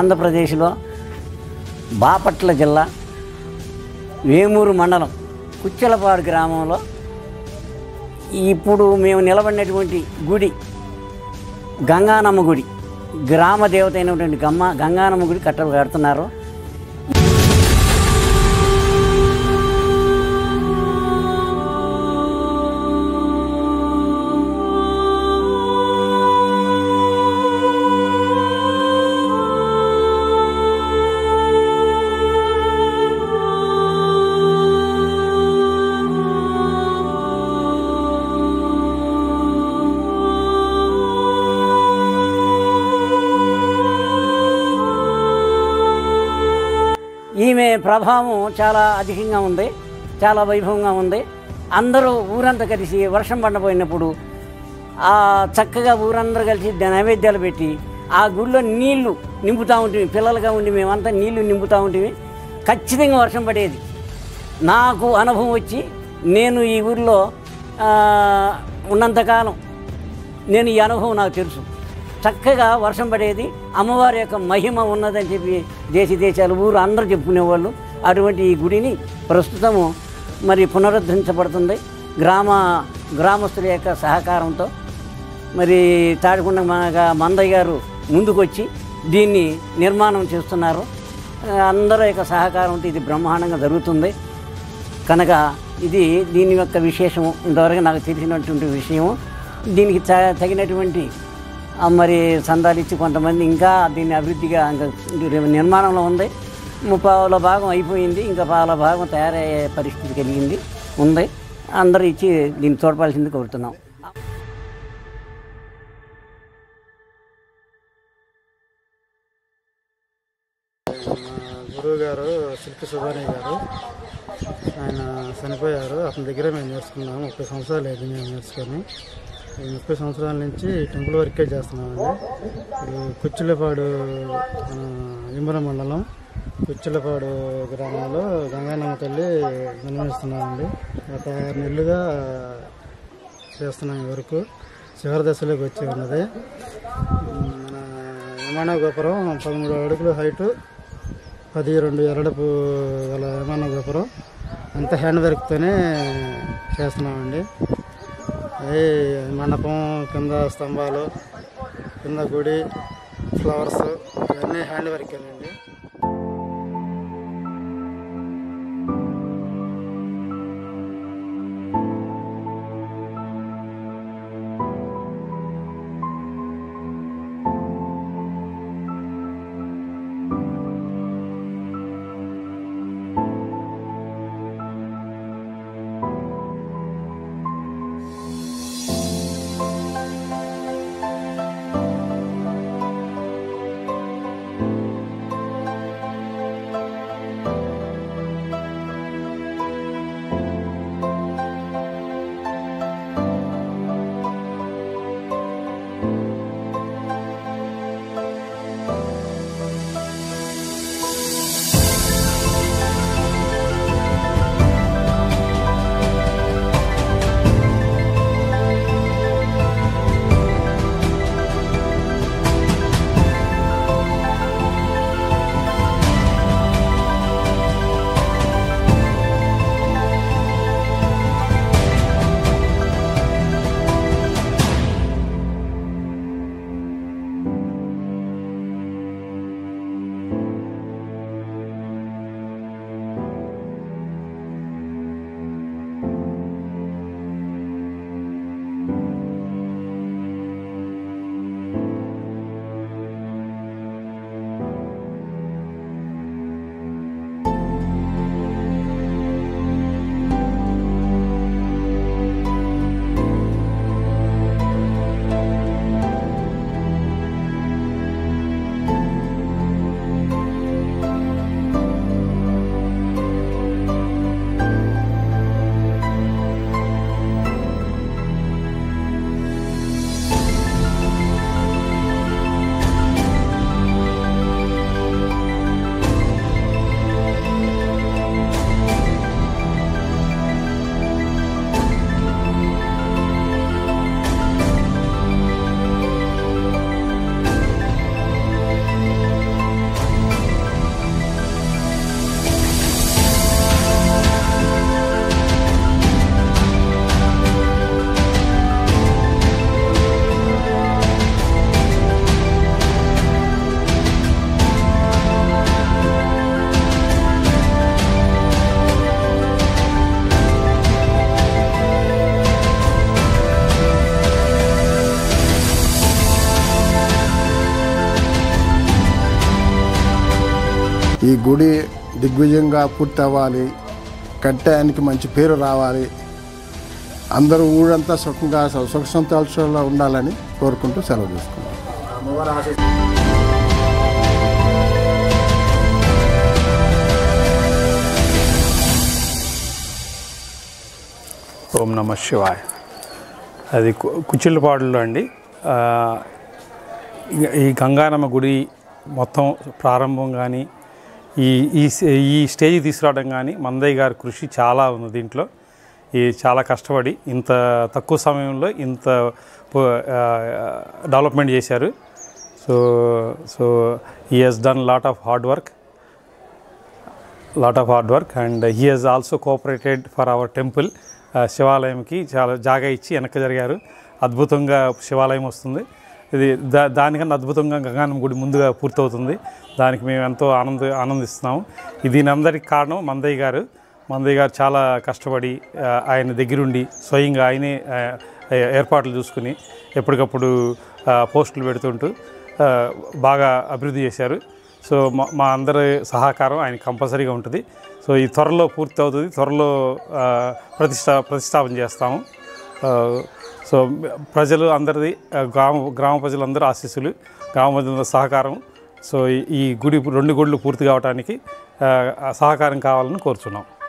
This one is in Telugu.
ఆంధ్రప్రదేశ్లో బాపట్ల జిల్లా వేమూరు మండలం కుచ్చెలపాడు గ్రామంలో ఇప్పుడు మేము నిలబడినటువంటి గుడి గంగానమ్మ గుడి గ్రామ దేవత అయినటువంటి గమ్మ గంగానమ్మ గుడి కట్ట కడుతున్నారు ఈమె ప్రభావం చాలా అధికంగా ఉంది చాలా వైభవంగా ఉంది అందరూ ఊరంతా కలిసి వర్షం పడపోయినప్పుడు ఆ చక్కగా ఊరందరూ కలిసి నైవేద్యాలు పెట్టి ఆ గుడిలో నీళ్లు నింపుతూ ఉంటుంది పిల్లలుగా ఉండి మేమంతా నీళ్లు నింపుతూ ఉంటుంది ఖచ్చితంగా వర్షం పడేది నాకు అనుభవం వచ్చి నేను ఈ ఊరిలో ఆ, ఉన్నంతకాలం నేను ఈ అనుభవం నాకు తెలుసు చక్కగా వర్షం పడేది అమ్మవారి యొక్క మహిమ ఉన్నదని చెప్పి దేశ దేశాలు ఊరు అందరూ చెప్పుకునేవాళ్ళు అటువంటి ఈ గుడిని ప్రస్తుతము మరి పునరుద్ధరించబడుతుంది గ్రామ గ్రామస్తుల యొక్క సహకారంతో మరి తాడికొండ మన మందయ్య గారు ముందుకొచ్చి దీన్ని నిర్మాణం చేస్తున్నారు ఆ, అందరి యొక్క సహకారంతో ఇది బ్రహ్మాండంగా జరుగుతుంది కనుక ఇది దీని యొక్క విశేషము ఇంతవరకు నాకు తెలిసినటువంటి విషయము దీనికి త- తగినటువంటి ఆ, మరి సందాలు ఇచ్చి కొంతమంది ఇంకా దీన్ని అభివృద్ధిగా ఇంకా నిర్మాణంలో ఉంది ముప్పావుల భాగం అయిపోయింది ఇంకా పావుల భాగం తయారయ్యే పరిస్థితి కలిగింది ఉంది అందరూ ఇచ్చి దీన్ని తోడ్పాల్సింది కోరుతున్నాం గురువు గారు శిల్పి సుధాని గారు ఆయన చనిపోయారు అతని దగ్గర మేము నేర్చుకున్నాము ముప్పై సంవత్సరాలు అయింది మేము నేర్చుకొని ఈ ముప్పై సంవత్సరాల నుంచి టెంపుల్ వర్కే చేస్తున్నామండి ఇప్పుడు కుచ్చిలపాడు విమల మండలం కుచ్చిలపాడు గ్రామంలో గంగానమ్మ తల్లి నిర్వహిస్తున్నామండి గత ఆరు నెలలుగా చేస్తున్నాం ఈ వరకు చివరి దశలోకి వచ్చి ఉన్నది మన విమాన గోపురం పదమూడు అడుగుల హైటు పది రెండు ఎరడపు గల విమాన గోపురం అంత హ్యాండ్ వర్క్తోనే చేస్తున్నామండి అదే మండపం కింద స్తంభాలు కింద గుడి ఫ్లవర్స్ ఇవన్నీ హ్యాండ్ వర్కేనండి ఈ గుడి దిగ్విజయంగా పూర్తి అవ్వాలి కట్టానికి మంచి పేరు రావాలి అందరూ ఊరంతా సుఖంగా సుఖ సంతోషాల్లో ఉండాలని కోరుకుంటూ సెలవు తీసుకున్నాం ఓం నమ శివాయ అది కు- కుచిళ్ళపాడులో అండి ఆ, ఈ- ఈ గంగానమ్మ గుడి మొత్తం ప్రారంభం కానీ ఈ ఈ స్- ఈ స్టేజ్ తీసుకురావడం కానీ మందయ్య గారి కృషి చాలా ఉంది దీంట్లో ఈ చాలా కష్టపడి ఇంత తక్కువ సమయంలో ఇంత పో- ఆ, డెవలప్మెంట్ చేశారు సో సో ఈ he's done lot of hard work lot of hard work and he has also cooperated for our temple శివాలయంకి చాలా జాగా ఇచ్చి వెనక్కి జరిగారు అద్భుతంగా శివాలయం వస్తుంది ఇది దా దానికన్నా అద్భుతంగా గంగానం గుడి ముందుగా పూర్తవుతుంది దానికి మేము ఎంతో ఆనంద ఆనందిస్తున్నాము ఇది దీనందరికి కారణం మందయ్య గారు మందయ్య గారు చాలా కష్టపడి ఆ, ఆయన దగ్గరుండి స్వయంగా ఆయనే ఆ, ఏర్పాట్లు చూసుకుని ఎప్పటికప్పుడు ఆ, పోస్టులు పెడుతుంటూ ఆ, బాగా అభివృద్ధి చేశారు సో మా మా అందరి సహకారం ఆయన కంపల్సరీగా ఉంటుంది సో ఈ త్వరలో పూర్తి అవుతుంది త్వరలో ఆ, ప్రతిష్టా ప్రతిష్టాపన చేస్తాము ఆ, సో ప్రజలు అందరిది ఆ, గ్రామ గ్రామ ప్రజలందరూ ఆశీస్సులు గ్రామ ప్రజల సహకారం సో ఈ- ఈ గుడి రెండు గుళ్ళు పూర్తి కావడానికి ఆ, ఆ సహకారం కావాలని కోరుచున్నాం